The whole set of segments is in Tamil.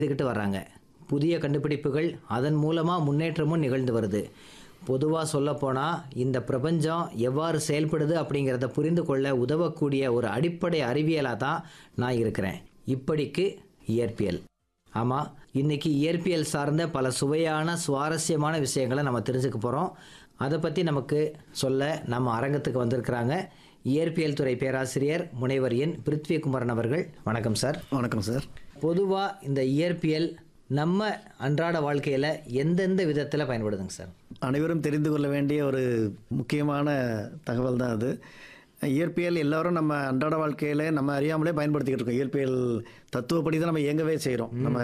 இதுக்கிட்டு வர்றாங்க புதிய கண்டுபிடிப்புகள் அதன் மூலமாக முன்னேற்றமும் நிகழ்ந்து வருது பொதுவாக சொல்லப்போனால் இந்த பிரபஞ்சம் எவ்வாறு செயல்படுது அப்படிங்கிறத புரிந்து கொள்ள உதவக்கூடிய ஒரு அடிப்படை அறிவியலாக தான் நான் இருக்கிறேன் இப்படிக்கு இயற்பியல் ஆமாம் இன்னைக்கு இயற்பியல் சார்ந்த பல சுவையான சுவாரஸ்யமான விஷயங்களை நம்ம தெரிஞ்சுக்க போகிறோம் அதை பற்றி நமக்கு சொல்ல நம்ம அரங்கத்துக்கு வந்திருக்கிறாங்க இயற்பியல் துறை பேராசிரியர் முனைவர் என் பிருத்விகுமரன் அவர்கள் வணக்கம் சார் வணக்கம் சார் பொதுவாக இந்த இயற்பியல் நம்ம அன்றாட வாழ்க்கையில் எந்தெந்த விதத்தில் பயன்படுதுங்க சார் அனைவரும் தெரிந்து கொள்ள வேண்டிய ஒரு முக்கியமான தகவல் தான் அது இயற்பியல் எல்லாரும் நம்ம அன்றாட வாழ்க்கையில் நம்ம அறியாமலே பயன்படுத்திக்கிட்டு இருக்கோம் இயற்பியல் தத்துவப்படி தான் நம்ம இயங்கவே செய்கிறோம் நம்ம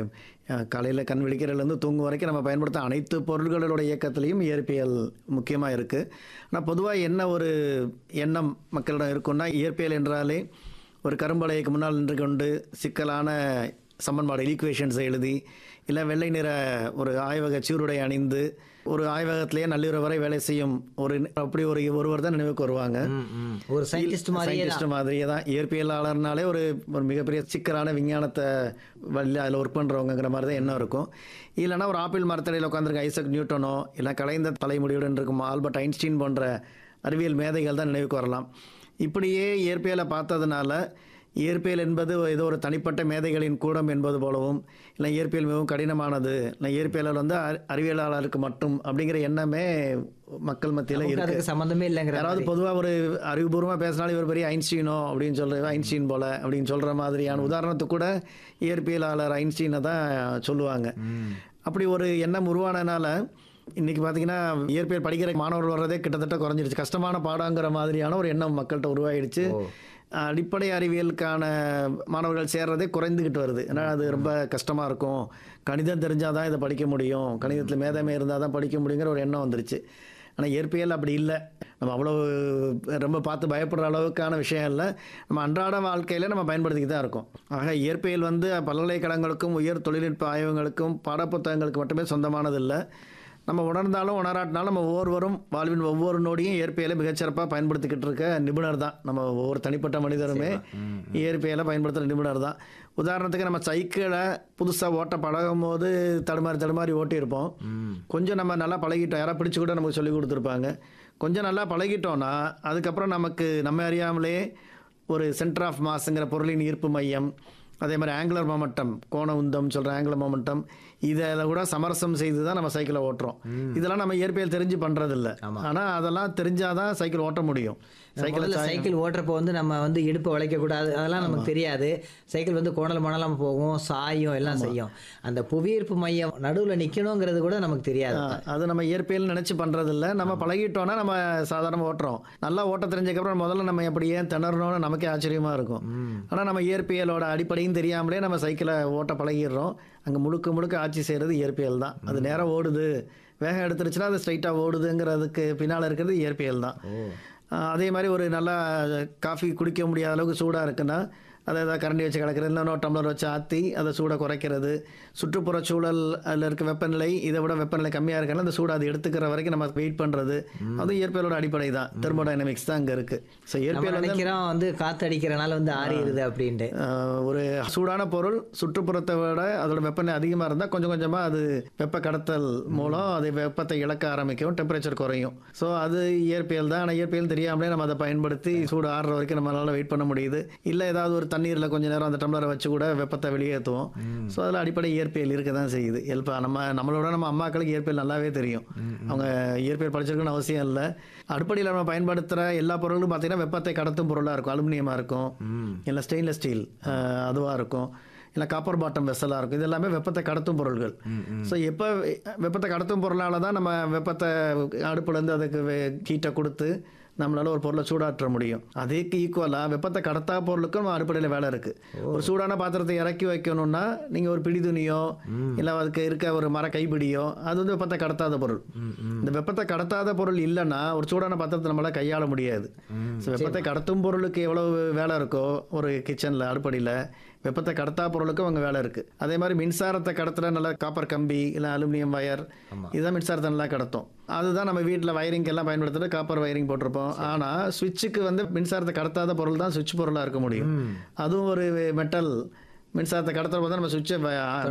காலையில் கண் விழிக்கிறதுலேருந்து தூங்கும் வரைக்கும் நம்ம பயன்படுத்த அனைத்து பொருள்களோட இயக்கத்துலேயும் இயற்பியல் முக்கியமாக இருக்குது ஆனால் பொதுவாக என்ன ஒரு எண்ணம் மக்களிடம் இருக்குன்னா இயற்பியல் என்றாலே ஒரு கரும்பலைக்கு முன்னால் நின்று கொண்டு சிக்கலான சமன்பாடு ஈக்குவேஷன்ஸை எழுதி இல்லை வெள்ளை நிற ஒரு ஆய்வக சீருடை அணிந்து ஒரு ஆய்வகத்திலேயே நள்ளிரவு வரை வேலை செய்யும் ஒரு அப்படி ஒரு ஒருவர் தான் நினைவுக்கு வருவாங்க ஒரு சயின்டிஸ்ட் மாதிரியே சயின்டிஸ்ட் மாதிரியே தான் இயற்பியலாளர்னாலே ஒரு ஒரு மிகப்பெரிய சிக்கலான விஞ்ஞானத்தை வழியில் அதில் ஒர்க் பண்ணுறவங்கிற மாதிரி தான் எண்ணம் இருக்கும் இல்லைன்னா ஒரு ஆப்பிள் மரத்தடியில் உட்காந்துருக்க ஐசக் நியூட்டனோ இல்லை கலைந்த தலைமுடியுடன் இருக்கும் ஆல்பர்ட் ஐன்ஸ்டீன் போன்ற அறிவியல் மேதைகள் தான் நினைவுக்கு வரலாம் இப்படியே இயற்பியலை பார்த்ததுனால இயற்பியல் என்பது ஏதோ ஒரு தனிப்பட்ட மேதைகளின் கூடம் என்பது போலவும் இல்லை இயற்பியல் மிகவும் கடினமானது இல்லை இயற்பியலாளர் வந்து அறி- அறிவியலாளருக்கு மட்டும் அப்படிங்கிற எண்ணமே மக்கள் மத்தியில் நமக்கு இருக்கு அதுக்கு சம்மந்தமே இல்லைங்கிற யாராவது பொதுவாக ஒரு அறிவுபூர்வமாக பேசினாலும் இவர் பெரிய ஐன்ஸ்டீனோ அப்படின்னு சொல்ற ஐன்ஸ்டீன் போல அப்படின்னு சொல்கிற மாதிரியான உதாரணத்துக்கு கூட இயற்பியலாளர் ஐன்ஸ்டீனை தான் சொல்லுவாங்க அப்படி ஒரு எண்ணம் உருவானனால இன்னைக்கு பார்த்தீங்கன்னா இயற்பியல் படிக்கிற மாணவர்கள் வர்றதே கிட்டத்தட்ட குறைஞ்சிருச்சு கஷ்டமான பாடங்கிற மாதிரியான ஒரு எண்ணம் மக்கள்கிட்ட உருவாயிடுச்சு அடிப்படை அறிவியலுக்கான மாணவர்கள் சேர்றதே குறைந்துக்கிட்டு வருது ஏன்னா அது ரொம்ப கஷ்டமாக இருக்கும் கணிதம் தெரிஞ்சால் தான் இதை படிக்க முடியும் கணிதத்தில் மேதமே இருந்தால் தான் படிக்க முடியுங்கிற ஒரு எண்ணம் வந்துருச்சு ஆனால் இயற்பியல் அப்படி இல்லை நம்ம அவ்வளோ ரொம்ப பார்த்து பயப்படுற அளவுக்கான விஷயம் இல்லை நம்ம அன்றாட வாழ்க்கையில் நம்ம பயன்படுத்திக்கிட்டு தான் இருக்கோம் ஆக இயற்பியல் வந்து பல்கலைக்கழகங்களுக்கும் உயர் தொழில்நுட்ப ஆய்வகங்களுக்கும் பாடப்புத்தகங்களுக்கு மட்டுமே சொந்தமானது இல்லை நம்ம உணர்ந்தாலும் உணராட்டினாலும் நம்ம ஒவ்வொருவரும் வாழ்வின் ஒவ்வொரு நொடியும் இயற்பியலை மிகச்சிறப்பாக பயன்படுத்திக்கிட்டு இருக்க நிபுணர் தான் நம்ம ஒவ்வொரு தனிப்பட்ட மனிதருமே இயற்பியலை பயன்படுத்துகிற நிபுணர் தான் உதாரணத்துக்கு நம்ம சைக்கிளை புதுசாக ஓட்ட பழகும் போது தடுமாறி தடுமாறி ஓட்டியிருப்போம் கொஞ்சம் நம்ம நல்லா பழகிட்டோம் யாராவது பிடிச்சி கூட நமக்கு சொல்லி கொடுத்துருப்பாங்க கொஞ்சம் நல்லா பழகிட்டோம்னா அதுக்கப்புறம் நமக்கு நம்ம அறியாமலே ஒரு சென்டர் ஆஃப் மாஸுங்கிற பொருளின் ஈர்ப்பு மையம் அதே மாதிரி ஆங்குலர் மொமெண்டம் கோண உந்தம் சொல்கிற ஆங்குலர் மொமெண்டம் இதில் கூட சமரசம் செய்து தான் நம்ம சைக்கிளை ஓட்டுறோம் இதெல்லாம் நம்ம இயற்பியல் தெரிஞ்சு பண்ணுறதில்ல ஆனால் அதெல்லாம் தெரிஞ்சாதான் சைக்கிள் ஓட்ட முடியும் சைக்கிளை முதல்ல சைக்கிள் ஓட்டுறப்போ வந்து நம்ம வந்து இடுப்பை வளைக்கக்கூடாது அதெல்லாம் நமக்கு தெரியாது சைக்கிள் வந்து கோணல் மணலாம் போகும் சாயும் எல்லாம் செய்யும் அந்த புவியீர்ப்பு மையம் நடுவில் நிற்கணுங்கிறது கூட நமக்கு தெரியாது ஆ, அது நம்ம இயற்பியல் நினச்சி பண்ணுறதில்ல நம்ம பழகிட்டோன்னா நம்ம சாதாரண ஓட்டுறோம் நல்லா ஓட்ட தெரிஞ்சதுக்கப்புறம் முதல்ல நம்ம எப்படி ஏன் திணறணும்னு நமக்கே ஆச்சரியமாக இருக்கும் ஆனால் நம்ம இயற்பியலோட அடிப்படையும் தெரியாமலே நம்ம சைக்கிளை ஓட்ட பழகிடுறோம் அங்கே முழுக்க முழுக்க ஆட்சி செய்கிறது இயற்பியல் தான் அது நேரம் ஓடுது வேகம் எடுத்துருச்சுன்னா அது ஸ்ட்ரைட்டாக ஓடுதுங்கிறதுக்கு பின்னால் இருக்கிறது இயற்பியல் தான் ஆ, அதே மாதிரி ஒரு நல்லா காஃபி குடிக்க முடியாத அளவுக்கு சூடாக இருக்குன்னா அதை ஏதாவது கரண்டி வச்சு கிடக்கிறது இல்லை இன்னொரு டம்ளர் வச்சு ஆற்றி அதை சூடை குறைக்கிறது சுற்றுப்புற சூழல் அதில் இருக்க வெப்பநிலை இதை விட வெப்பநிலை கம்மியாக இருக்கனால அந்த சூடை அது எடுத்துக்கிற வரைக்கும் நம்ம வெயிட் பண்ணுறது அதுவும் இயற்பியலோட அடிப்படை தான் தெர்மோடைனமிக்ஸ் தான் அங்கே இருக்குது ஸோ நம்ம இயற்பியல் வந்து நினைக்கிறோம் வந்து காத்து அடிக்கிறனால வந்து ஆறிடுது அப்படின்ட்டு ஆஹ், ஒரு சூடான பொருள் சுற்றுப்புறத்தை விட அதோட வெப்பநிலை அதிகமாக இருந்தால் கொஞ்சம் கொஞ்சமாக அது வெப்ப கடத்தல் மூலம் அது வெப்பத்தை இழக்க ஆரம்பிக்கும் டெம்பரேச்சர் குறையும் ஸோ அது இயற்பியல் தான் ஆனால் இயற்பியல் தெரியாமலே நம்ம அதை பயன்படுத்தி சூடு ஆறுற வரைக்கும் நம்மளால வெயிட் பண்ண முடியுது இல்லை ஏதாவது ஒரு தண்ணீரில் கொஞ்ச நேரம் அந்த டம்ளரை வச்சு கூட வெப்பத்தை வெளியேற்றுவோம் ஸோ அதில் அடிப்படை இயற்பியல் இருக்க தான் செய்யுது இப்போ நம்ம நம்மளோட நம்ம அம்மாக்களுக்கு இயற்பியல் நல்லாவே தெரியும் அவங்க இயற்பியல் படிச்சிருக்கணும்னு அவசியம் இல்லை அடுப்படியில் நம்ம பயன்படுத்துகிற எல்லா பொருளும் பார்த்தீங்கன்னா வெப்பத்தை கடத்தும் பொருளாக இருக்கும் அலுமினியமாக இருக்கும் இல்லை ஸ்டெயின்லெஸ் ஸ்டீல் அதுவாக இருக்கும் இல்லை காப்பர் பாட்டம் வெசலாக இருக்கும் இது எல்லாமே வெப்பத்தை கடத்தும் பொருள்கள் ஸோ எப்போ வெப்பத்தை கடத்தும் பொருளால் தான் நம்ம வெப்பத்தை அடுப்புலேருந்து அதுக்கு ஹீட்டை கொடுத்து நம்மளால ஒரு பொருளை சூடாற்ற முடியும் அதுக்கு ஈக்குவலாக வெப்பத்தை கடத்தா பொருளுக்கும் நம்ம அடிப்படையில் வேலை இருக்குது ஒரு சூடான பாத்திரத்தை இறக்கி வைக்கணும்னா நீங்கள் ஒரு பிடி துணியோ இல்லை அதுக்கு இருக்க ஒரு மர கைப்பிடியோ அது வந்து வெப்பத்தை கடத்தாத பொருள் இந்த வெப்பத்தை கடத்தாத பொருள் இல்லைன்னா ஒரு சூடான பாத்திரத்தை நம்மளால கையாள முடியாது ஸோ வெப்பத்தை கடத்தும் பொருளுக்கு எவ்வளவு வேலை இருக்கோ ஒரு கிச்சனில் அடுப்படியில் வெப்பத்தை கடத்தா பொருளுக்கும் அங்கே வேலை இருக்குது அதே மாதிரி மின்சாரத்தை கடத்துற நல்லா காப்பர் கம்பி இல்லை அலுமினியம் வயர் இதுதான் மின்சாரத்தை நல்லா கடத்தும் அதுதான் நம்ம வீட்டில் வயரிங் எல்லாம் பயன்படுத்துறது காப்பர் வயரிங் போட்டிருப்போம் ஆனால் சுவிட்சுக்கு வந்து மின்சாரத்தை கடத்தாத பொருள் தான் சுவிட்ச் பொருளாக இருக்க முடியும் அதுவும் ஒரு மெட்டல் மின்சாரத்தை கடத்துற போது நம்ம சுவிட்சை